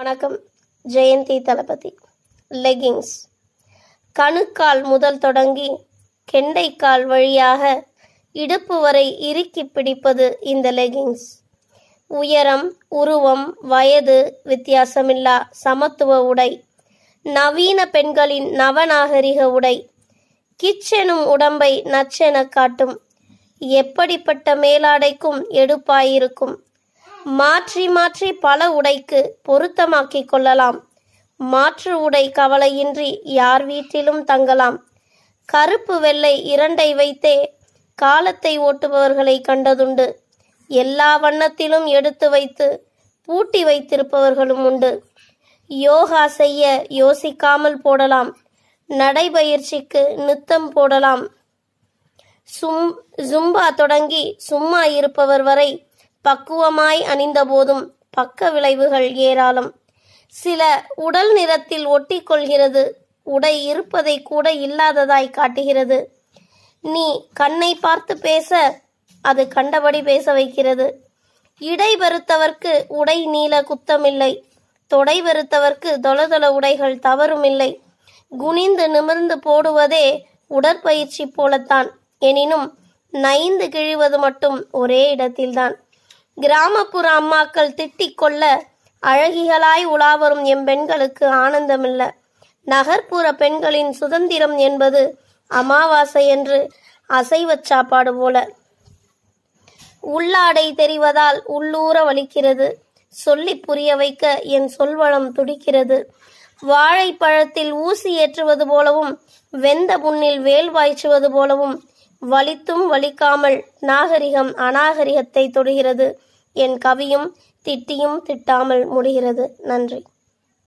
வணக்கம் ஜெயந்தி தளபதி லெகிங்ஸ் கணுக்கால் முதல் தொடங்கி கெண்டைக்கால் வழியாக இடுப்பு வரை இறுக்கி பிடிப்பது இந்த லெகிங்ஸ் உயரம் உருவம் வயது வித்தியாசமில்லா சமத்துவ உடை நவீன பெண்களின் நவநாகரிக உடை கிச்செனும் உடம்பை நச்சென காட்டும் எப்படிப்பட்ட மேலாடைக்கும் எடுப்பாயிருக்கும் மாற்றி மாற்றி பல உடைக்கு பொருத்தமாக்கிக் கொள்ளலாம் மாற்று உடை கவலையின்றி யார் வீட்டிலும் தங்கலாம் கருப்பு வெள்ளை இரண்டை வைத்தே காலத்தை ஓட்டுபவர்களை கண்டதுண்டு எல்லா வண்ணத்திலும் எடுத்து வைத்து பூட்டி வைத்திருப்பவர்களும் உண்டு யோகா செய்ய யோசிக்காமல் போடலாம் நடைபயிற்சிக்கு நித்தம் போடலாம் சும் ஜும்பா தொடங்கி சும்மா இருப்பவர் வரை பக்குவமாய் அணிந்த போதும் பக்க விளைவுகள் ஏராளம் சில உடல் நிறத்தில் ஒட்டிக்கொள்கிறது உடை இருப்பதை கூட இல்லாததாய் காட்டுகிறது நீ கண்ணை பார்த்து பேச அது கண்டபடி பேச வைக்கிறது இடை வெறுத்தவர்க்கு உடை நீல குத்தமில்லை தொடை வெறுத்தவர்க்கு தொளதொள உடைகள் தவறுமில்லை குனிந்து நிமிர்ந்து போடுவதே உடற்பயிற்சி போலத்தான் எனினும் நைந்து கிழிவது மட்டும் ஒரே இடத்தில்தான் கிராமப்புற அம்மாக்கள் திட்டிக் கொள்ள அழகிகளாய் உலாவரும் எம் பெண்களுக்கு ஆனந்தமில்ல நகர்ப்புற பெண்களின் சுதந்திரம் என்பது அமாவாசை என்று அசைவச் சாப்பாடு போல உள்ளாடை தெரிவதால் உள்ளூர வலிக்கிறது சொல்லி புரிய வைக்க என் சொல்வளம் துடிக்கிறது வாழைப்பழத்தில் ஊசி ஏற்றுவது போலவும் வெந்த புண்ணில் வேல் வாய்ச்சுவது போலவும் வலித்தும் வலிக்காமல் நாகரிகம் அநாகரிகத்தை தொடுகிறது என் கவியும் திட்டியும் திட்டாமல் முடிகிறது நன்றி